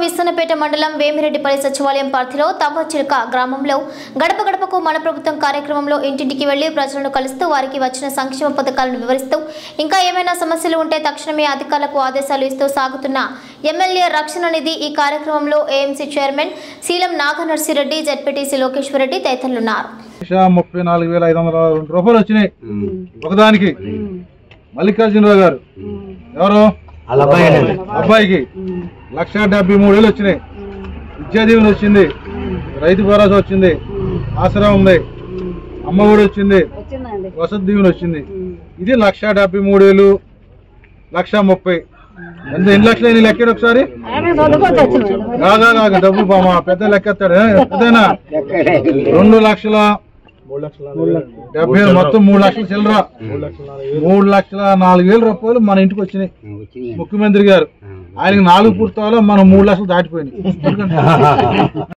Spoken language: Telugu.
విస్తన్నపేట మండలం వేమిరెడ్డిపల్లి సచివాలయం పరిధిలో తవ్వచిలుక గ్రామంలో గడప గడపకు మన ప్రభుత్వం కార్యక్రమంలో ఇంటింటికి వెళ్లి ప్రజలను కలుస్తూ వారికి వచ్చిన సంక్షేమ పథకాలను వివరిస్తూ ఇంకా ఏమైనా సమస్యలు ఉంటే తక్షణమే అధికారులకు ఆదేశాలు ఇస్తూ సాగుతున్న ఎమ్మెల్యే రక్షణ నిధి ఈ కార్యక్రమంలో AMC chairman Seelam Naganarsi Reddy ZPTC Lokeshwar Reddy తదితరులున్నారు లక్ష ముప్పై నాలుగు వేల ఐదు వందల రెండు రూపాయలు వచ్చినాయి ఒకదానికి మల్లికార్జునరావు గారు ఎవరు అబ్బాయికి లక్ష డెబ్బై మూడు వేలు వచ్చినాయి విద్యాదీవెన వచ్చింది రైతు భరోసా వచ్చింది ఆసరా ఉంది అమ్మ ఒడి వచ్చింది వసతి దీవెన వచ్చింది ఇది లక్ష డెబ్బై మూడు వేలు లక్ష ముప్పై ఎంత ఎన్ని లక్షలు అయినాయి లెక్కాడు ఒకసారి కాగా కాగా డబ్బులు పామా పెద్ద లెక్కెత్తాడు ఏ? పెద్దనా రెండు లక్షల డెబ్బై వేలు, మొత్తం మూడు లక్షల చిల్లర మూడు లక్షల నాలుగు వేల రూపాయలు మన ఇంటికి వచ్చినాయి ముఖ్యమంత్రి గారు ఆయనకి నాలుగు పూర్తాలో మనం మూడు లక్షలు దాటిపోయినాయి